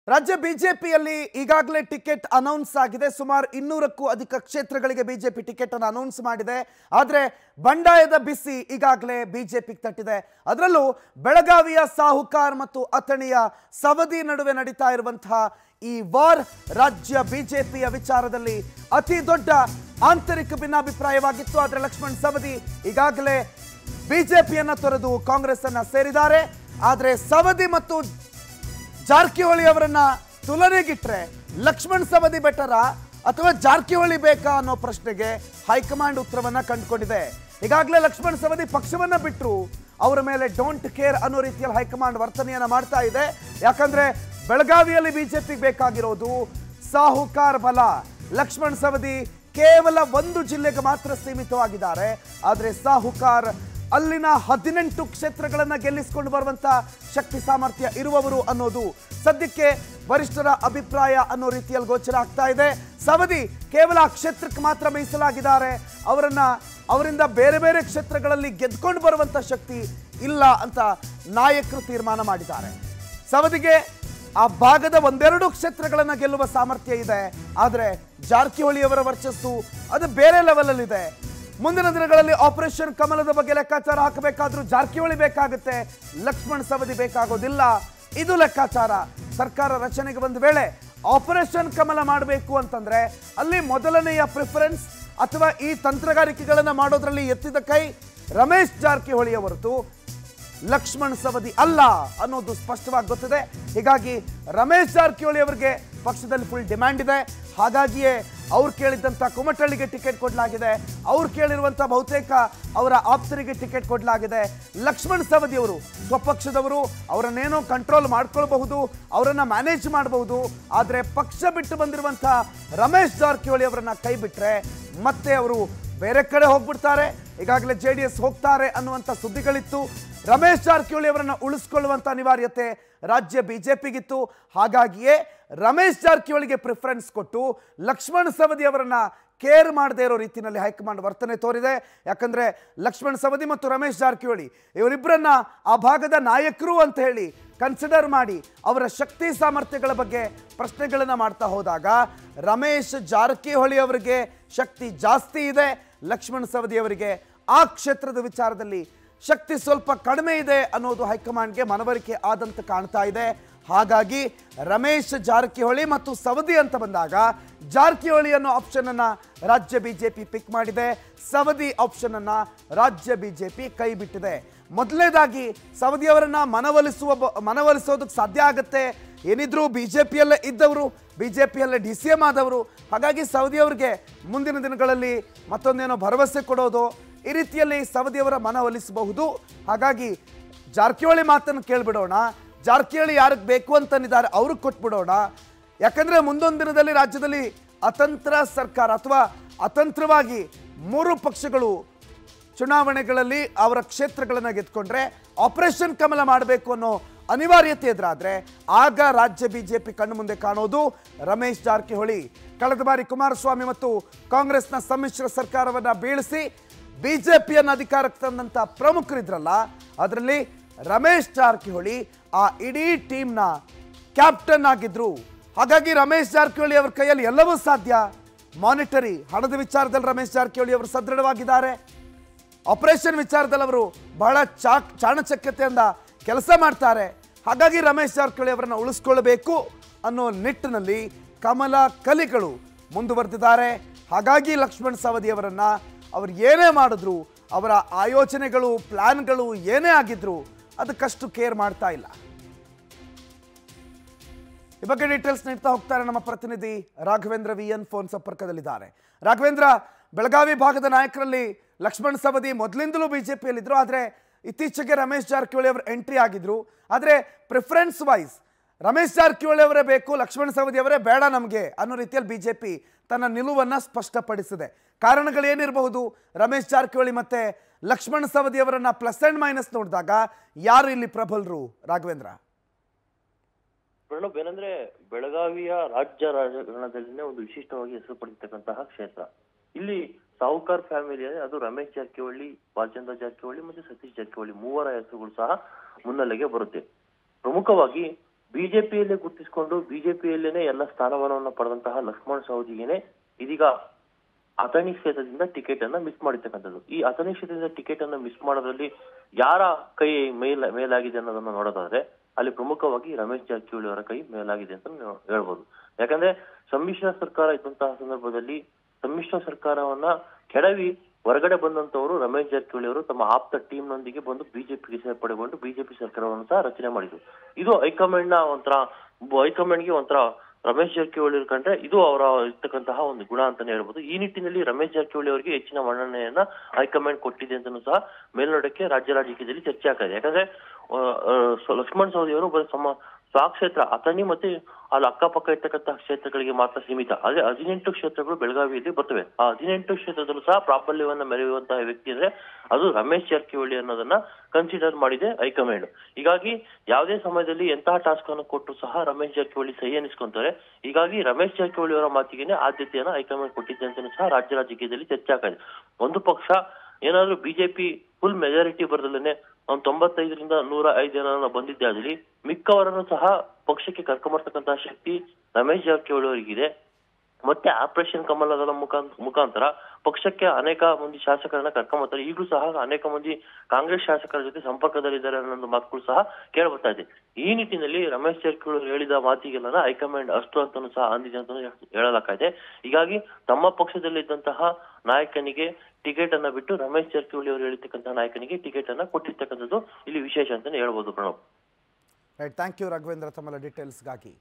ರಾಜ್ಯ ಬಿಜೆಪಿಯಲ್ಲಿ ಈಗಾಗಲೇ ಟಿಕೆಟ್ ಅನೌನ್ಸ್ ಆಗಿದೆ ಸುಮಾರು ಇನ್ನೂರಕ್ಕೂ ಅಧಿಕ ಕ್ಷೇತ್ರಗಳಿಗೆ ಬಿಜೆಪಿ ಟಿಕೆಟ್ ಅನ್ನು ಅನೌನ್ಸ್ ಮಾಡಿದೆ ಆದರೆ ಬಂಡಾಯದ ಬಿಸಿ ಈಗಾಗಲೇ ಬಿಜೆಪಿಗೆ ತಟ್ಟಿದೆ ಅದರಲ್ಲೂ ಬೆಳಗಾವಿಯ ಸಾಹುಕಾರ್ ಮತ್ತು ಅಥಣಿಯ ಸವದಿ ನಡುವೆ ನಡೀತಾ ಇರುವಂತಹ ಈ ವಾರ್ ರಾಜ್ಯ ಬಿಜೆಪಿಯ ವಿಚಾರದಲ್ಲಿ ಅತಿ ದೊಡ್ಡ ಆಂತರಿಕ ಭಿನ್ನಾಭಿಪ್ರಾಯವಾಗಿತ್ತು ಆದರೆ ಲಕ್ಷ್ಮಣ್ ಸವದಿ ಈಗಾಗಲೇ ಬಿಜೆಪಿಯನ್ನ ತೊರೆದು ಕಾಂಗ್ರೆಸ್ ಅನ್ನ ಸೇರಿದ್ದಾರೆ ಆದರೆ ಸವದಿ ಮತ್ತು ಜಾರಕಿಹೊಳಿ ಅವರನ್ನ ತುಲನೆಗಿಟ್ರೆ ಲಕ್ಷ್ಮಣ್ ಸವದಿ ಬೆಟರ ಅಥವಾ ಜಾರಕಿಹೊಳಿ ಬೇಕಾ ಅನ್ನೋ ಪ್ರಶ್ನೆಗೆ ಹೈಕಮಾಂಡ್ ಉತ್ತರವನ್ನ ಕಂಡುಕೊಂಡಿದೆ ಈಗಾಗಲೇ ಲಕ್ಷ್ಮಣ್ ಸವದಿ ಪಕ್ಷವನ್ನ ಬಿಟ್ಟರು ಅವರ ಮೇಲೆ ಡೋಂಟ್ ಕೇರ್ ಅನ್ನೋ ರೀತಿಯಲ್ಲಿ ಹೈಕಮಾಂಡ್ ವರ್ತನೆಯನ್ನ ಮಾಡ್ತಾ ಇದೆ ಯಾಕಂದ್ರೆ ಬೆಳಗಾವಿಯಲ್ಲಿ ಬಿಜೆಪಿಗೆ ಬೇಕಾಗಿರೋದು ಸಾಹುಕಾರ್ ಬಲ ಲಕ್ಷ್ಮಣ್ ಸವದಿ ಕೇವಲ ಒಂದು ಜಿಲ್ಲೆಗೆ ಮಾತ್ರ ಸೀಮಿತವಾಗಿದ್ದಾರೆ ಆದರೆ ಸಾಹುಕಾರ್ ಅಲ್ಲಿನ ಹದಿನೆಂಟು ಕ್ಷೇತ್ರಗಳನ್ನ ಗೆಲ್ಲಿಸಿಕೊಂಡು ಬರುವಂತ ಶಕ್ತಿ ಸಾಮರ್ಥ್ಯ ಇರುವವರು ಅನ್ನೋದು ಸದ್ಯಕ್ಕೆ ವರಿಷ್ಠರ ಅಭಿಪ್ರಾಯ ಅನ್ನೋ ರೀತಿಯಲ್ಲಿ ಗೋಚರ ಆಗ್ತಾ ಇದೆ ಸವದಿ ಕೇವಲ ಆ ಕ್ಷೇತ್ರಕ್ಕೆ ಮಾತ್ರ ಮೀಸಲಾಗಿದ್ದಾರೆ ಅವರನ್ನ ಅವರಿಂದ ಬೇರೆ ಬೇರೆ ಕ್ಷೇತ್ರಗಳಲ್ಲಿ ಗೆದ್ಕೊಂಡು ಬರುವಂತ ಶಕ್ತಿ ಇಲ್ಲ ಅಂತ ನಾಯಕರು ತೀರ್ಮಾನ ಮಾಡಿದ್ದಾರೆ ಸವದಿಗೆ ಆ ಭಾಗದ ಒಂದೆರಡು ಕ್ಷೇತ್ರಗಳನ್ನ ಗೆಲ್ಲುವ ಸಾಮರ್ಥ್ಯ ಇದೆ ಆದರೆ ಜಾರಕಿಹೊಳಿ ಅವರ ವರ್ಚಸ್ಸು ಅದು ಬೇರೆ ಲೆವೆಲ್ ಅಲ್ಲಿ ಇದೆ ಮುಂದಿನ ದಿನಗಳಲ್ಲಿ ಆಪರೇಷನ್ ಕಮಲದ ಬಗ್ಗೆ ಲೆಕ್ಕಾಚಾರ ಹಾಕಬೇಕಾದ್ರೂ ಜಾರಕಿಹೊಳಿ ಬೇಕಾಗುತ್ತೆ ಲಕ್ಷ್ಮಣ್ ಸವದಿ ಬೇಕಾಗೋದಿಲ್ಲ ಇದು ಲೆಕ್ಕಾಚಾರ ಸರ್ಕಾರ ರಚನೆಗೆ ಬಂದ ವೇಳೆ ಆಪರೇಷನ್ ಕಮಲ ಮಾಡಬೇಕು ಅಂತಂದ್ರೆ ಅಲ್ಲಿ ಮೊದಲನೆಯ ಪ್ರಿಫರೆನ್ಸ್ ಅಥವಾ ಈ ತಂತ್ರಗಾರಿಕೆಗಳನ್ನ ಮಾಡೋದ್ರಲ್ಲಿ ಎತ್ತಿದ ಕೈ ರಮೇಶ್ ಜಾರಕಿಹೊಳಿಯ ಹೊರತು ಲಕ್ಷ್ಮಣ್ ಸವದಿ ಅಲ್ಲ ಅನ್ನೋದು ಸ್ಪಷ್ಟವಾಗಿ ಗೊತ್ತಿದೆ ಹೀಗಾಗಿ ರಮೇಶ್ ಜಾರಕಿಹೊಳಿ ಅವರಿಗೆ ಪಕ್ಷದಲ್ಲಿ ಫುಲ್ ಡಿಮ್ಯಾಂಡ್ ಇದೆ ಹಾಗಾಗಿಯೇ ಅವ್ರು ಕೇಳಿದ್ದಂಥ ಕುಮಟಳ್ಳಿಗೆ ಟಿಕೆಟ್ ಕೊಡಲಾಗಿದೆ ಅವ್ರು ಕೇಳಿರುವಂಥ ಬಹುತೇಕ ಅವರ ಆಪ್ತರಿಗೆ ಟಿಕೆಟ್ ಕೊಡಲಾಗಿದೆ ಲಕ್ಷ್ಮಣ್ ಸವದಿ ಅವರು ಸ್ವಪಕ್ಷದವರು ಅವರನ್ನೇನೋ ಕಂಟ್ರೋಲ್ ಮಾಡ್ಕೊಳ್ಬಹುದು ಅವರನ್ನ ಮ್ಯಾನೇಜ್ ಮಾಡಬಹುದು ಆದರೆ ಪಕ್ಷ ಬಿಟ್ಟು ಬಂದಿರುವಂಥ ರಮೇಶ್ ಜಾರಕಿಹೊಳಿ ಅವರನ್ನ ಕೈ ಬಿಟ್ರೆ ಮತ್ತೆ ಅವರು ಬೇರೆ ಕಡೆ ಹೋಗ್ಬಿಡ್ತಾರೆ ಈಗಾಗಲೇ ಜೆ ಡಿ ಎಸ್ ಹೋಗ್ತಾರೆ ಅನ್ನುವಂಥ ಸುದ್ದಿಗಳಿತ್ತು ರಮೇಶ್ ಜಾರಕಿಹೊಳಿ ಅವರನ್ನ ಉಳಿಸ್ಕೊಳ್ಳುವಂತ ಅನಿವಾರ್ಯತೆ ರಾಜ್ಯ ಬಿಜೆಪಿಗಿತ್ತು ಹಾಗಾಗಿಯೇ ರಮೇಶ್ ಜಾರಕಿಹೊಳಿಗೆ ಪ್ರಿಫರೆನ್ಸ್ ಕೊಟ್ಟು ಲಕ್ಷ್ಮಣ್ ಸವದಿ ಅವರನ್ನ ಕೇರ್ ಮಾಡದೇ ಇರೋ ರೀತಿಯಲ್ಲಿ ಹೈಕಮಾಂಡ್ ವರ್ತನೆ ತೋರಿದೆ ಯಾಕಂದ್ರೆ ಲಕ್ಷ್ಮಣ್ ಸವದಿ ಮತ್ತು ರಮೇಶ್ ಜಾರಕಿಹೊಳಿ ಇವರಿಬ್ಬರನ್ನ ಆ ಭಾಗದ ನಾಯಕರು ಅಂತ ಹೇಳಿ ಕನ್ಸಿಡರ್ ಮಾಡಿ ಅವರ ಶಕ್ತಿ ಸಾಮರ್ಥ್ಯಗಳ ಬಗ್ಗೆ ಪ್ರಶ್ನೆಗಳನ್ನ ಮಾಡ್ತಾ ಹೋದಾಗ ರಮೇಶ್ ಜಾರಕಿಹೊಳಿ ಅವರಿಗೆ ಶಕ್ತಿ ಜಾಸ್ತಿ ಇದೆ ಲಕ್ಷ್ಮಣ್ ಸವದಿ ಅವರಿಗೆ ಆ ಕ್ಷೇತ್ರದ ವಿಚಾರದಲ್ಲಿ ಶಕ್ತಿ ಸ್ವಲ್ಪ ಕಡಿಮೆ ಇದೆ ಅನ್ನೋದು ಹೈಕಮಾಂಡ್ಗೆ ಮನವರಿಕೆ ಆದಂತೆ ಕಾಣ್ತಾ ಇದೆ ಹಾಗಾಗಿ ರಮೇಶ್ ಜಾರಕಿಹೊಳಿ ಮತ್ತು ಸವದಿ ಅಂತ ಬಂದಾಗ ಜಾರಕಿಹೊಳಿ ಅನ್ನೋ ಆಪ್ಷನ್ ಅನ್ನ ರಾಜ್ಯ ಬಿಜೆಪಿ ಪಿಕ್ ಮಾಡಿದೆ ಸವದಿ ಆಪ್ಷನ್ ಅನ್ನ ರಾಜ್ಯ ಬಿಜೆಪಿ ಕೈ ಬಿಟ್ಟಿದೆ ಮೊದಲನೇದಾಗಿ ಸವದಿ ಅವರನ್ನ ಮನವೊಲಿಸುವ ಬ- ಮನವೊಲಿಸೋದಕ್ಕೆ ಸಾಧ್ಯ ಆಗುತ್ತೆ ಏನಿದ್ರು ಬಿಜೆಪಿಯಲ್ಲೇ ಇದ್ದವರು ಬಿಜೆಪಿಯಲ್ಲೇ ಡಿ ಸಿ ಎಂ ಆದವರು ಹಾಗಾಗಿ ಸವದಿ ಅವರಿಗೆ ಮುಂದಿನ ದಿನಗಳಲ್ಲಿ ಮತ್ತೊಂದೇನೋ ಭರವಸೆ ಕೊಡೋದು ಈ ರೀತಿಯಲ್ಲಿ ಸವದಿಯವರ ಮನವೊಲಿಸಬಹುದು ಹಾಗಾಗಿ ಜಾರಕಿಹೊಳಿ ಮಾತನ್ನು ಕೇಳ್ಬಿಡೋಣ ಜಾರಕಿಹೊಳಿ ಯಾರಿಗೆ ಬೇಕು ಅಂತನಿದ್ದಾರೆ ಅವ್ರಿಗೆ ಕೊಟ್ಬಿಡೋಣ ಯಾಕಂದ್ರೆ ಮುಂದೊಂದು ದಿನದಲ್ಲಿ ರಾಜ್ಯದಲ್ಲಿ ಅತಂತ್ರ ಸರ್ಕಾರ ಅಥವಾ ಅತಂತ್ರವಾಗಿ ಮೂರು ಪಕ್ಷಗಳು ಚುನಾವಣೆಗಳಲ್ಲಿ ಅವರ ಕ್ಷೇತ್ರಗಳನ್ನು ಗೆದ್ಕೊಂಡ್ರೆ ಆಪರೇಷನ್ ಕಮಲ ಮಾಡಬೇಕು ಅನ್ನೋ ಅನಿವಾರ್ಯತೆ ಎದುರಾದ್ರೆ ಆಗ ರಾಜ್ಯ ಬಿಜೆಪಿ ಕಣ್ಣು ಮುಂದೆ ಕಾಣೋದು ರಮೇಶ್ ಜಾರಕಿಹೊಳಿ ಕಳೆದ ಬಾರಿ ಕುಮಾರಸ್ವಾಮಿ ಮತ್ತು ಕಾಂಗ್ರೆಸ್ನ ಸಮ್ಮಿಶ್ರ ಸರ್ಕಾರವನ್ನ ಬೀಳಿಸಿ ಬಿಜೆಪಿಯನ್ನು ಅಧಿಕಾರಕ್ಕೆ ತಂದಂತ ಪ್ರಮುಖರಿದ್ರಲ್ಲ ಅದರಲ್ಲಿ ರಮೇಶ್ ಜಾರಕಿಹೊಳಿ ಆ ಇಡೀ ಟೀಮ್ನ ಕ್ಯಾಪ್ಟನ್ ಆಗಿದ್ರು ಹಾಗಾಗಿ ರಮೇಶ್ ಜಾರಕಿಹೊಳಿ ಅವರ ಕೈಯಲ್ಲಿ ಎಲ್ಲವೂ ಸಾಧ್ಯ ಮಾನಿಟರಿ ಹಣದ ವಿಚಾರದಲ್ಲಿ ರಮೇಶ್ ಜಾರಕಿಹೊಳಿ ಅವರು ಸದೃಢವಾಗಿದ್ದಾರೆ ಆಪರೇಷನ್ ವಿಚಾರದಲ್ಲಿ ಅವರು ಬಹಳ ಚಾ ಚಾಣಚಕ್ಯತೆಯಿಂದ ಕೆಲಸ ಮಾಡ್ತಾರೆ ಹಾಗಾಗಿ ರಮೇಶ್ ಜಾರಕಿಹೊಳಿ ಅವರನ್ನು ಉಳಿಸ್ಕೊಳ್ಬೇಕು ಅನ್ನೋ ನಿಟ್ಟಿನಲ್ಲಿ ಕಮಲ ಕಲಿಗಳು ಮುಂದುವರೆದಿದ್ದಾರೆ ಹಾಗಾಗಿ ಲಕ್ಷ್ಮಣ್ ಸವದಿ ಅವರನ್ನ ಅವ್ರು ಏನೇ ಮಾಡಿದ್ರು ಅವರ ಆಯೋಜನೆಗಳು ಪ್ಲಾನ್ಗಳು ಏನೇ ಆಗಿದ್ರು ಅದಕ್ಕಷ್ಟು ಕೇರ್ ಮಾಡ್ತಾ ಇಲ್ಲ ಈ ಬಗ್ಗೆ ಡೀಟೇಲ್ಸ್ ನೀಡ್ತಾ ಹೋಗ್ತಾರೆ ನಮ್ಮ ಪ್ರತಿನಿಧಿ ರಾಘವೇಂದ್ರ ವಿ ಎನ್ ಫೋನ್ ಸಂಪರ್ಕದಲ್ಲಿದ್ದಾರೆ ರಾಘವೇಂದ್ರ ಬೆಳಗಾವಿ ಭಾಗದ ನಾಯಕರಲ್ಲಿ ಲಕ್ಷ್ಮಣ್ ಸವದಿ ಮೊದಲಿಂದಲೂ ಬಿಜೆಪಿಯಲ್ಲಿದ್ದರು ಆದರೆ ಇತ್ತೀಚೆಗೆ ರಮೇಶ್ ಜಾರಕಿಹೊಳಿ ಅವರು ಎಂಟ್ರಿ ಆಗಿದ್ರು ಆದರೆ ಪ್ರಿಫರೆನ್ಸ್ ವೈಸ್ ರಮೇಶ್ ಜಾರಕಿಹೊಳಿ ಅವರೇ ಬೇಕು ಲಕ್ಷ್ಮಣ್ ಸವದಿ ಅವರೇ ಬೇಡ ನಮಗೆ ಅನ್ನೋ ರೀತಿಯಲ್ಲಿ ಬಿಜೆಪಿ ತನ್ನ ನಿಲುವನ್ನು ಸ್ಪಷ್ಟಪಡಿಸಿದೆ ಕಾರಣಗಳೇನಿರಬಹುದು ರಮೇಶ್ ಜಾರಕಿಹೊಳಿ ಮತ್ತೆ ಲಕ್ಷ್ಮಣ್ ಸವದಿ ಅವರನ್ನ ಪ್ಲಸ್ ಅಂಡ್ ಮೈನಸ್ ನೋಡಿದಾಗ ಯಾರು ಇಲ್ಲಿ ಪ್ರಬಲರು ರಾಘವೇಂದ್ರ ಪ್ರಣಬ್ ಏನಂದ್ರೆ ಬೆಳಗಾವಿಯ ರಾಜ್ಯ ರಾಜಕಾರಣದಲ್ಲಿನೇ ಒಂದು ವಿಶಿಷ್ಟವಾಗಿ ಹೆಸರು ಪಡೆದಿರ್ತಕ್ಕಂತಹ ಕ್ಷೇತ್ರ ಇಲ್ಲಿ ಸಾಹುಕಾರ್ ಫ್ಯಾಮಿಲಿ ಅದು ರಮೇಶ್ ಜಾರಕಿಹೊಳಿ ಬಾಲಚಂದ್ರ ಜಾರಕಿಹೊಳಿ ಮತ್ತು ಸತೀಶ್ ಜಾರಕಿಹೊಳಿ ಮೂವರ ಹೆಸರುಗಳು ಸಹ ಮುನ್ನೆಲೆಗೆ ಬರುತ್ತೆ ಪ್ರಮುಖವಾಗಿ ಬಿಜೆಪಿಯಲ್ಲೇ ಗುರುತಿಸಿಕೊಂಡು ಬಿಜೆಪಿಯಲ್ಲೇನೆ ಎಲ್ಲ ಸ್ಥಾನಮಾನವನ್ನ ಪಡೆದಂತಹ ಲಕ್ಷ್ಮಣ್ ಸವದಿಗೆನೆ ಇದೀಗ ಅಥಣಿ ಕ್ಷೇತ್ರದಿಂದ ಟಿಕೆಟ್ ಅನ್ನ ಮಿಸ್ ಮಾಡಿರ್ತಕ್ಕಂಥದ್ದು ಈ ಅಥಣಿ ಕ್ಷೇತ್ರದಿಂದ ಟಿಕೆಟ್ ಅನ್ನ ಮಿಸ್ ಮಾಡೋದ್ರಲ್ಲಿ ಯಾರ ಕೈ ಮೇಲ್ ಮೇಲಾಗಿದೆ ಅನ್ನೋದನ್ನ ನೋಡೋದಾದ್ರೆ ಅಲ್ಲಿ ಪ್ರಮುಖವಾಗಿ ರಮೇಶ್ ಜಾರಕಿಹೊಳಿ ಅವರ ಕೈ ಮೇಲಾಗಿದೆ ಅಂತ ನಾವು ಹೇಳ್ಬೋದು ಯಾಕಂದ್ರೆ ಸಮ್ಮಿಶ್ರ ಸರ್ಕಾರ ಇದ್ದಂತಹ ಸಂದರ್ಭದಲ್ಲಿ ಸಮ್ಮಿಶ್ರ ಸರ್ಕಾರವನ್ನ ಕೆಡವಿ ಹೊರಗಡೆ ಬಂದಂತವರು ರಮೇಶ್ ಜಾರಕಿಹೊಳಿ ಅವರು ತಮ್ಮ ಆಪ್ತ ಟೀಮ್ ನೊಂದಿಗೆ ಬಂದು ಬಿಜೆಪಿಗೆ ಸೇರ್ಪಡೆಗೊಂಡು ಬಿಜೆಪಿ ಸರ್ಕಾರವನ್ನು ಸಹ ರಚನೆ ಮಾಡಿದ್ರು ಇದು ಹೈಕಮಾಂಡ್ ನ ಒಂಥರ ಹೈಕಮಾಂಡ್ಗೆ ಒಂಥರ ರಮೇಶ್ ಜಾರಕಿಹೊಳಿ ಅವ್ರು ಕಂಡ್ರೆ ಇದು ಅವರ ಇರ್ತಕ್ಕಂತಹ ಒಂದು ಗುಣ ಅಂತಾನೆ ಹೇಳ್ಬೋದು ಈ ನಿಟ್ಟಿನಲ್ಲಿ ರಮೇಶ್ ಜಾರಕಿಹೊಳಿ ಅವರಿಗೆ ಹೆಚ್ಚಿನ ಮನ್ನಣೆಯನ್ನ ಹೈಕಮಾಂಡ್ ಕೊಟ್ಟಿದೆ ಅಂತಲೂ ಸಹ ಮೇಲ್ನೋಟಕ್ಕೆ ರಾಜ್ಯ ರಾಜಕೀಯದಲ್ಲಿ ಚರ್ಚೆ ಆಗ್ತಾ ಇದೆ ಯಾಕಂದ್ರೆ ಆ, ಆ, ಸೊ ಲಕ್ಷ್ಮಣ್ ಸವದಿ ಅವರು ಬರೀ ತಮ್ಮ ಸ್ವಕ್ಷೇತ್ರ ಅಥಣಿ ಮತ್ತೆ ಅಲ್ಲಿ ಅಕ್ಕಪಕ್ಕ ಇರ್ತಕ್ಕಂತಹ ಕ್ಷೇತ್ರಗಳಿಗೆ ಮಾತ್ರ ಸೀಮಿತ ಆದ್ರೆ ಹದಿನೆಂಟು ಕ್ಷೇತ್ರಗಳು ಬೆಳಗಾವಿಯಲ್ಲಿ ಬರ್ತವೆ ಆ ಹದಿನೆಂಟು ಕ್ಷೇತ್ರದಲ್ಲೂ ಸಹ ಪ್ರಾಬಲ್ಯವನ್ನ ಮೆರೆಯುವಂತಹ ವ್ಯಕ್ತಿ ಅಂದ್ರೆ ಅದು ರಮೇಶ್ ಜಾರಕಿಹೊಳಿ ಅನ್ನೋದನ್ನ ಕನ್ಸಿಡರ್ ಮಾಡಿದೆ ಹೈಕಮಾಂಡ್ ಹೀಗಾಗಿ ಯಾವುದೇ ಸಮಯದಲ್ಲಿ ಎಂತಹ ಟಾಸ್ಕ್ ಅನ್ನು ಕೊಟ್ಟರು ಸಹ ರಮೇಶ್ ಜಾರಕಿಹೊಳಿ ಸಹಿ ಅನ್ನಿಸ್ಕೊಂತಾರೆ ಹೀಗಾಗಿ ರಮೇಶ್ ಜಾರಕಿಹೊಳಿ ಅವರ ಮಾತಿಗೆನೆ ಆದ್ಯತೆಯನ್ನ ಹೈಕಮಾಂಡ್ ಕೊಟ್ಟಿದೆ ಅಂತ ಸಹ ರಾಜ್ಯ ರಾಜಕೀಯದಲ್ಲಿ ಚರ್ಚೆ ಆಗ್ತಾ ಇದೆ ಒಂದು ಪಕ್ಷ ಏನಾದ್ರೂ ಬಿಜೆಪಿ ಫುಲ್ ಮೆಜಾರಿಟಿ ಬರದಲ್ಲೇ ಒಂದು ತೊಂಬತ್ತೈದರಿಂದ ನೂರ ಐದು ಜನ ಬಂದಿದ್ದೆ ಆಗಲಿ ಮಿಕ್ಕವರನ್ನು ಸಹ ಪಕ್ಷಕ್ಕೆ ಕರ್ಕೊಂಬರ್ತಕ್ಕಂತಹ ಶಕ್ತಿ ರಮೇಶ್ ಜಾರಕಿಹೊಳಿ ಅವರಿಗಿದೆ ಮತ್ತೆ ಆಪರೇಷನ್ ಕಮಲದಳ ಮುಖಾಂತರ ಮುಖಾಂತರ ಪಕ್ಷಕ್ಕೆ ಅನೇಕ ಮಂದಿ ಶಾಸಕರನ್ನ ಕರ್ಕೊಂಬರ್ತಾರೆ ಈಗಲೂ ಸಹ ಅನೇಕ ಮಂದಿ ಕಾಂಗ್ರೆಸ್ ಶಾಸಕರ ಜೊತೆ ಸಂಪರ್ಕದಲ್ಲಿದ್ದಾರೆ ಅನ್ನೋ ಮಾತುಗಳು ಸಹ ಕೇಳ್ಬರ್ತಾ ಇದೆ ಈ ನಿಟ್ಟಿನಲ್ಲಿ ರಮೇಶ್ ಜಾರಕಿಹೊಳಿ ಹೇಳಿದ ಮಾತಿಗೆಲ್ಲ ಹೈಕಮಾಂಡ್ ಅಷ್ಟು ಅಂತಾನು ಸಹ ಅಂದಿದೆ ಅಂತ ಹೇಳಲಾಗಿದೆ ಹೀಗಾಗಿ ತಮ್ಮ ಪಕ್ಷದಲ್ಲಿದ್ದಂತಹ ನಾಯಕನಿಗೆ ಟಿಕೆಟ್ ಅನ್ನ ಬಿಟ್ಟು ರಮೇಶ್ ಜಾರಕಿಹೊಳಿ ಅವರು ಹೇಳಿರ್ತಕ್ಕಂತಹ ನಾಯಕನಿಗೆ ಟಿಕೆಟ್ ಅನ್ನ ಕೊಟ್ಟಿರ್ತಕ್ಕಂಥದ್ದು ಇಲ್ಲಿ ವಿಶೇಷ ಅಂತಾನೆ ಹೇಳ್ಬೋದು Pranav right thank you Raghavendra ತಮ್ಮ ಡೀಟೇಲ್ಸ್ಗಾಗಿ